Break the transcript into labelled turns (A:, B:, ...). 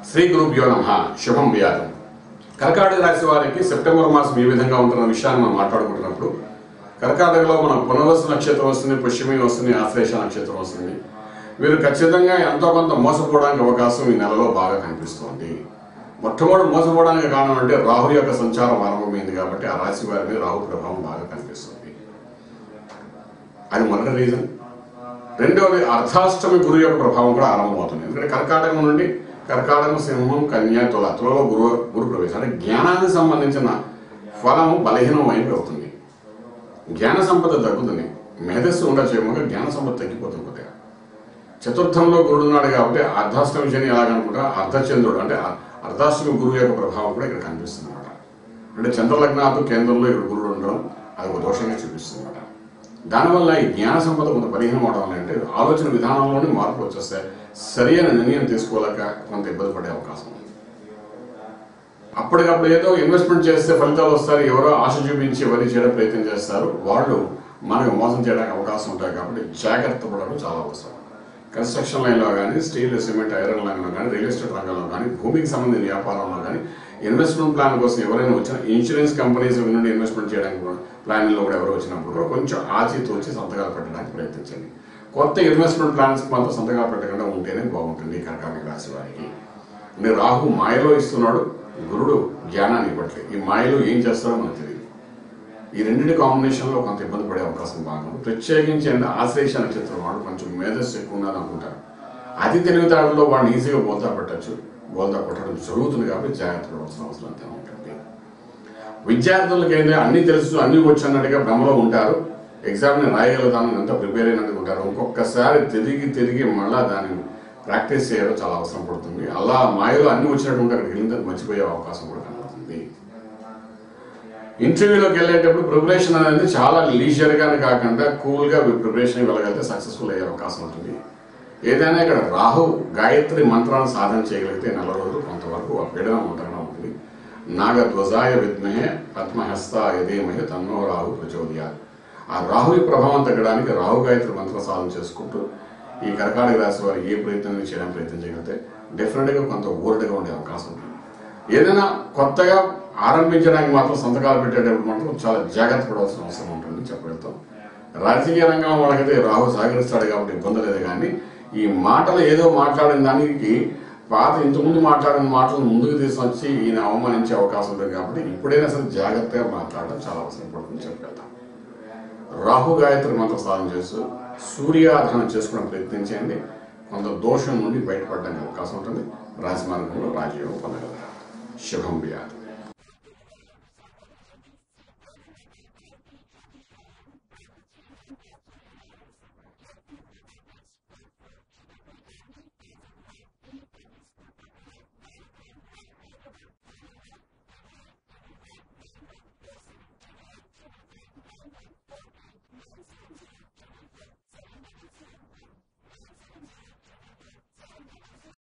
A: శ్రీ గురుభ్యో నమ శుభం వ్యాధం కర్కాటక రాశి వారికి సెప్టెంబర్ మాసం ఏ విధంగా ఉంటున్న విషయాన్ని మనం మాట్లాడుకుంటున్నప్పుడు కర్కాటకలో మన పునర్వసు నక్షత్రం వస్తుంది పుష్యమి వస్తుంది ఆశ్లేష నక్షత్రం వస్తుంది వీరు ఖచ్చితంగా ఎంతో కొంత మోసపోవడానికి అవకాశం ఈ నెలలో బాగా కనిపిస్తోంది మొట్టమొదటి మోసపోవడానికి కారణం అంటే రాహు యొక్క సంచారం ఆరంభమైంది కాబట్టి ఆ రాశి వారి మీద రాహు ప్రభావం బాగా కనిపిస్తుంది అది మొదటి రీజన్ రెండవది అర్ధాష్టమి గురు యొక్క ప్రభావం కూడా ఆరంభమవుతుంది ఎందుకంటే కర్కాటకం నుండి కర్కాటకం సింహం కన్యా తుల తులలో గురు గురు ప్రవేశం అంటే జ్ఞానానికి సంబంధించిన ఫలం బలహీనం అయిపోతుంది జ్ఞాన సంపద తగ్గుతుంది మేధస్సు ఉండచేయముగా జ్ఞాన సంపద తగ్గిపోతుంది కొద్దిగా చతుర్థంలో గురుడు ఉన్నాడు కాబట్టి అర్ధాష్టమి శని ఎలాగనుకుంటా అర్ధచంద్రుడు అంటే అ- అర్ధాష్టమి గురువు యొక్క ప్రభావం కూడా ఇక్కడ కనిపిస్తుంది అనమాట అంటే చంద్రలగ్నాథు కేంద్రంలో ఇక్కడ గురుడు ఉండడం అది ఒక దోషంగా చూపిస్తుంది అనమాట దానివల్ల ఈ జ్ఞాన సంపద కొంత బలహీనం అవడం వల్ల అంటే ఆలోచన విధానంలోనే మార్పులు వచ్చేస్తాయి సరైన నిర్ణయం తీసుకోలేక కొంత ఇబ్బంది పడే అవకాశం ఉంది అప్పటికప్పుడు ఏదో ఇన్వెస్ట్మెంట్ చేస్తే ఫలితాలు వస్తారు ఎవరో ఆశ చూపించి ఎవరి చేయడం ప్రయత్నం చేస్తారు వాళ్ళు మనకు మోసం చేయడానికి అవకాశం ఉంటాయి కాబట్టి జాగ్రత్త పడడం చాలా అవసరం కన్స్ట్రక్షన్ లైన్లో కానీ స్టీల్ సిమెంట్ ఐరన్ లైన్లో కానీ రియల్ ఎస్టేట్ రంగంలో కానీ భూమికి సంబంధించిన వ్యాపారంలో కానీ ఇన్వెస్ట్మెంట్ ప్లాన్ కోసం ఎవరైనా వచ్చిన ఇన్సూరెన్స్ కంపెనీస్ నుండి ఇన్వెస్ట్మెంట్ చేయడానికి కూడా ప్లాన్లో కూడా ఎవరు వచ్చినప్పుడు కూడా కొంచెం ఆచితూచి సంతకాలు పెట్టడానికి ప్రయత్నించండి కొత్త ఇన్వెస్ట్మెంట్ ప్లాన్స్ మాత్రం సంతకాలు పెట్టకుండా ఉంటేనే బాగుంటుంది ఈ కర్కాటక రాశి వారికి అంటే రాహు మాయలో ఇస్తున్నాడు గురుడు జ్ఞానాన్ని ఇవ్వట్లేదు ఈ మాయలో ఏం చేస్తారో మనకు తెలియదు ఈ రెండింటి కాంబినేషన్లో కొంత ఇబ్బంది పడే అవకాశం బాగా ఉంది ప్రత్యేకించి అంటే ఆశ్లేష నక్షత్రం వాడు కొంచెం మేధస్సు ఎక్కువ ఉన్నది అనుకుంటారు అతి తెలివితేటల్లో వాడిని ఈజీగా బోల్తా పెట్టచ్చు బోల్తా కొట్టడం జరుగుతుంది కాబట్టి జాగ్రత్త పడవలసిన అవసరం అంతే ఉంటుంది విద్యార్థులకి అయితే అన్ని తెలుసు అన్ని వచ్చు అన్నట్టుగా భ్రమలో ఉంటారు ఎగ్జామ్ని రాయగలుగుతాను ఎంత ప్రిపేర్ అయినందుకు ఉంటారు ఇంకొకసారి తిరిగి తిరిగి మళ్ళా దాన్ని ప్రాక్టీస్ చేయడం చాలా అవసరం పడుతుంది అలా మాయలో అన్ని వచ్చినట్టు ఉంటే అక్కడికి వెళ్ళిన తర్వాత మర్చిపోయే అవకాశం కూడా కనబడుతుంది ఇంటర్వ్యూలోకి వెళ్ళేటప్పుడు ప్రిపరేషన్ అనేది చాలా లీజర్గానే కాకుండా కూల్గా ప్రిపరేషన్ వెళ్ళగలిగితే సక్సెస్ఫుల్ అయ్యే అవకాశం ఉంటుంది ఏదైనా ఇక్కడ రాహు గాయత్రి మంత్రాన్ని సాధన చేయగలిగితే నెల రోజులు కొంతవరకు ఆ పీడనం ఉంటూనే ఉంటుంది నాగధ్వజాయ విద్మహే పద్మహస్తాయ ధీమహే తన్నో రాహు ప్రచోదయాలు ఆ రాహువి ప్రభావం తగ్గడానికి రాహు గాయత్రి మంత్ర సాధన చేసుకుంటూ ఈ కర్కాటక రాశి వారు ఏ ప్రయత్నం చేయడానికి ప్రయత్నం చేయగలిగితే డెఫినెట్గా కొంత ఊరటగా ఉండే అవకాశం ఉంటుంది ఏదైనా కొత్తగా ఆరంభించడానికి మాత్రం సంతకాలు పెట్టేటప్పుడు మాత్రం చాలా జాగ్రత్త పడవలసిన అవసరం ఉంటుంది చెప్పగలుగుతాం రాజకీయ రంగం వాళ్ళకైతే రాహు సహకరిస్తాడు కాబట్టి ఇబ్బంది లేదు కానీ ఈ మాటలు ఏదో మాట్లాడిన దానికి పాత ఇంతకుముందు మాట్లాడిన మాటలు ముందుకు తీసుకొచ్చి ఈయన అవమానించే అవకాశం ఉంటుంది కాబట్టి ఇప్పుడైనా సరే జాగ్రత్తగా మాట్లాడడం చాలా అవసరం పడుతుంది చెప్పగలుగుతాం రాహు గాయత్రి మంత్ర సాధన చేస్తూ సూర్యారాధన చేసుకోవడం ప్రయత్నించండి కొంత దోషం నుండి బయటపడడానికి అవకాశం ఉంటుంది రాజమార్గంలో రాజయోగం పొందగలరు శుభం వ్యాధి